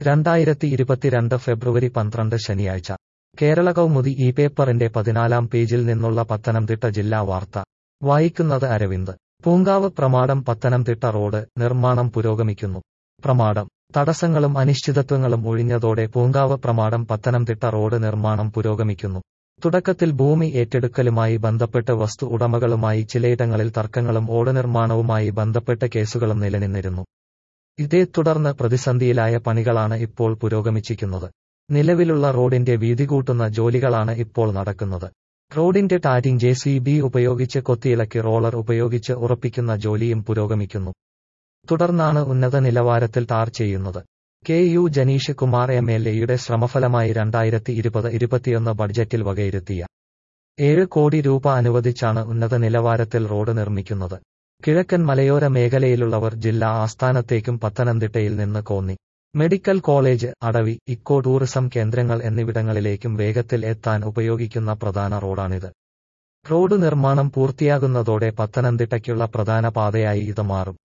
രണ്ടായിരത്തി ഇരുപത്തിരണ്ട് ഫെബ്രുവരി പന്ത്രണ്ട് ശനിയാഴ്ച കേരള കൗമുദി ഈ പേപ്പറിന്റെ പതിനാലാം പേജിൽ നിന്നുള്ള പത്തനംതിട്ട ജില്ലാ വാർത്ത വായിക്കുന്നത് അരവിന്ദ് പൂങ്കാവ് പ്രമാടം പത്തനംതിട്ട റോഡ് നിർമ്മാണം പുരോഗമിക്കുന്നു പ്രമാടം തടസ്സങ്ങളും അനിശ്ചിതത്വങ്ങളും ഒഴിഞ്ഞതോടെ പൂങ്കാവ് പ്രമാടം പത്തനംതിട്ട റോഡ് നിർമ്മാണം പുരോഗമിക്കുന്നു തുടക്കത്തിൽ ഭൂമി ഏറ്റെടുക്കലുമായി ബന്ധപ്പെട്ട് വസ്തു ഉടമകളുമായി ചിലയിടങ്ങളിൽ തർക്കങ്ങളും ഓട് നിർമ്മാണവുമായി ബന്ധപ്പെട്ട് കേസുകളും നിലനിന്നിരുന്നു ഇതേ തുടർന്ന് പ്രതിസന്ധിയിലായ പണികളാണ് ഇപ്പോൾ പുരോഗമിച്ചിരിക്കുന്നത് നിലവിലുള്ള റോഡിന്റെ വീതി കൂട്ടുന്ന ജോലികളാണ് ഇപ്പോൾ നടക്കുന്നത് റോഡിന്റെ ടാറ്റിംഗ് ജെ സി ബി ഉപയോഗിച്ച് കൊത്തിയിളക്കി റോളർ ഉപയോഗിച്ച് ഉറപ്പിക്കുന്ന ജോലിയും പുരോഗമിക്കുന്നു തുടർന്നാണ് ഉന്നത നിലവാരത്തിൽ ടാർ ചെയ്യുന്നത് K U Janeesh Kumar M L എയുടെ ശ്രമഫലമായി രണ്ടായിരത്തി ഇരുപത് ഇരുപത്തിയൊന്ന് ബഡ്ജറ്റിൽ വകയിരുത്തിയ ഏഴ് കോടി രൂപ അനുവദിച്ചാണ് ഉന്നത നിലവാരത്തിൽ റോഡ് നിർമ്മിക്കുന്നത് കിഴക്കൻ മലയോര മേഖലയിലുള്ളവർ ജില്ലാ ആസ്ഥാനത്തേക്കും പത്തനംതിട്ടയിൽ നിന്ന് Konni medical college Adavi eco tourism കേന്ദ്രങ്ങൾ എന്നിവിടങ്ങളിലേക്കും വേഗത്തിൽ എത്താൻ ഉപയോഗിക്കുന്ന പ്രധാന റോഡാണിത് റോഡ് നിർമ്മാണം പൂർത്തിയാകുന്നതോടെ പത്തനംതിട്ടയ്ക്കുള്ള പ്രധാന പാതയായി ഇത് മാറും